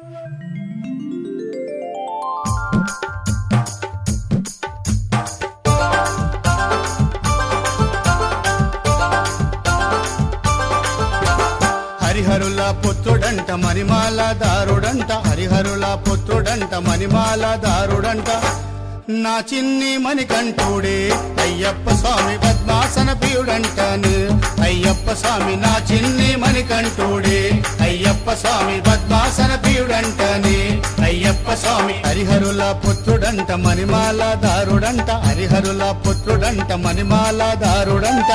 హరిహరుల పుత్రుడంట మణిమాల దారుడంట హరిహరుల పుత్రుడంట మణిమాల దారుడంట నా చిన్ని మణికంఠుడే అయ్యప్ప స్వామి పద్మాసన ప్రియుడంటను అయ్యప్ప స్వామి నా చిన్ని మణికంఠుడే అయ్యప్ప స్వామి పద్మాసన ప్రియుడంటని అయ్యప్ప స్వామి హరిహరుల పుత్రుడంట మణిమాల దారుడంట హరిహరుల పుత్రుడంట మణిమాల దారుడంట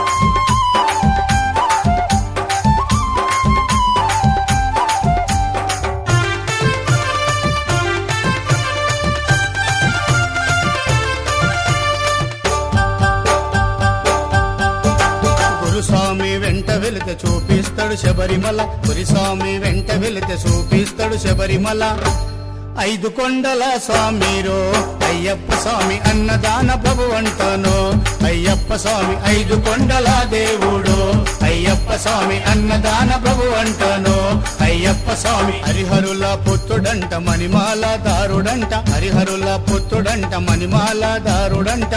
గురుస్వామి వెంట వెళితే చూపిస్తాడు శబరిమల గురుస్వామి వెంట వెళితే చూపిస్తాడు శబరిమల ఐదు కొండల స్వామిరో అయ్యప్ప స్వామి అన్నదాన ప్రభు అంటాను అయ్యప్ప స్వామి ఐదు కొండల దేవుడు అయ్యప్ప స్వామి అన్నదాన ప్రభు అంటాను అయ్యప్ప స్వామి హరిహరుల పుత్రుడంట మణిమాల దారుడంట హరిహరుల పుత్రుడంట మణిమాల దారుడంట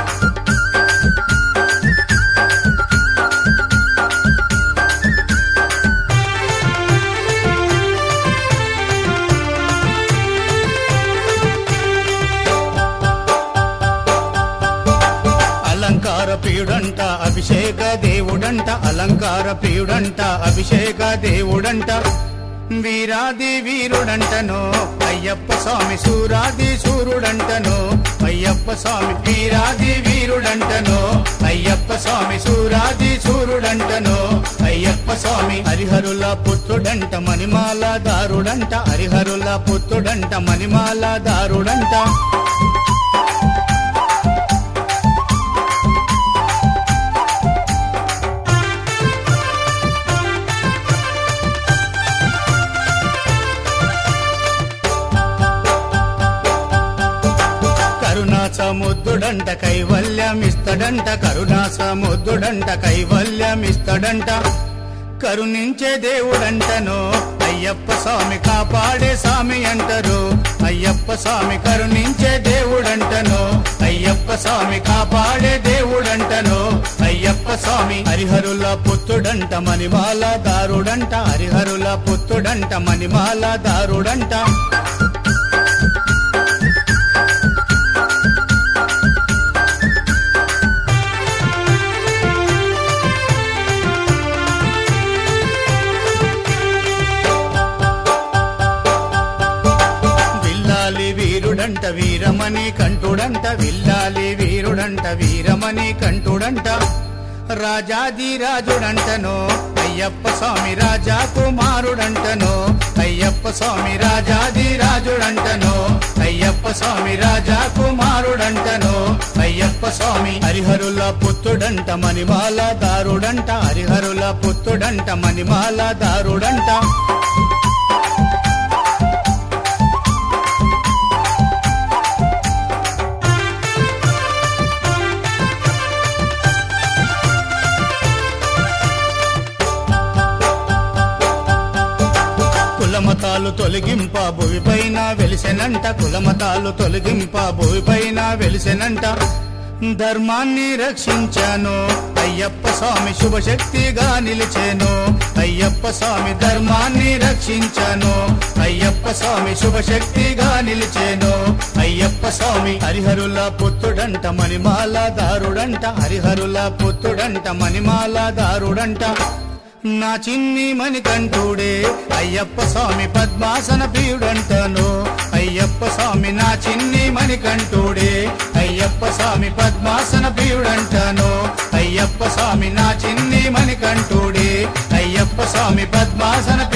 అలంకార ప్రియుడంట అభిషేక దేవుడంట అలంకార ప్రియుడంట అభిషేక దేవుడంట వీరాది వీరుడంటను అయ్యప్ప స్వామి సూరాది సూర్యుడంటను అయ్యప్ప స్వామి వీరాది వీరుడంటను అయ్యప్ప స్వామి సూరాది సూర్యుడంటను అయ్యప్ప స్వామి హరిహరుల పుత్రుడంట మణిమాల దారుడంట హరిహరుల పుత్రుడంట మణిమాల దారుడంట కరుణా సముద్రుడంట కైవల్యమిస్తడంట కరుణా సముద్రుడంట కైవల్యమిస్తడంట కరుణించే దేవుడంటను అయ్యప్ప స్వామి కాపాడే స్వామి అంటారు అయ్యప్ప స్వామి కరుణించే దేవుడంటను అయ్యప్ప స్వామి కాపాడే దేవుడంటను అయ్యప్ప స్వామి హరిహరుల పుత్రుడంట మణిమాల దారుడంట హరిహరుల పుత్రుడంట మణిమాల దారుడంట విల్లాలి వీరుడంట వీరమణి కంటుడంట విల్లాలి వీరుడంట వీరమణి కంటుడంట రాజాది రాజుడంటను అయ్యప్ప స్వామి రాజా కుమారుడంటను అయ్యప్ప స్వామి రాజాది రాజుడంటను అయ్యప్ప స్వామి రాజా కుమారుడంటను అయ్యప్ప స్వామి హరిహరుల పుత్రుడంట మణిమాల దారుడంట హరిహరుల పుత్రుడంట మణిమాల దారుడంట కులమతాలు తొలగింప భూమిపైన వెలిసెనంట కులమతాలు తొలగింప భూమిపైన వెలిసెనంట ధర్మాన్ని రక్షించాను అయ్యప్ప స్వామి శుభశక్తిగా నిలిచాను అయ్యప్ప స్వామి ధర్మాన్ని రక్షించాను అయ్యప్ప స్వామి శుభశక్తిగా నిలిచాను అయ్యప్ప స్వామి హరిహరుల పుత్రుడంట మణిమాల దారుడంట హరిహరుల పుత్రుడంట మణిమాల దారుడంట నా చిన్ని మణికంఠుడే అయ్యప్ప స్వామి పద్మాసన ప్రియుడంటను అయ్యప్ప స్వామి నా చిన్ని మణికంఠుడే అయ్యప్ప స్వామి పద్మాసన ప్రియుడంటను అయ్యప్ప స్వామి నా చిన్ని మణికంఠుడే అయ్యప్ప స్వామి పద్మాసన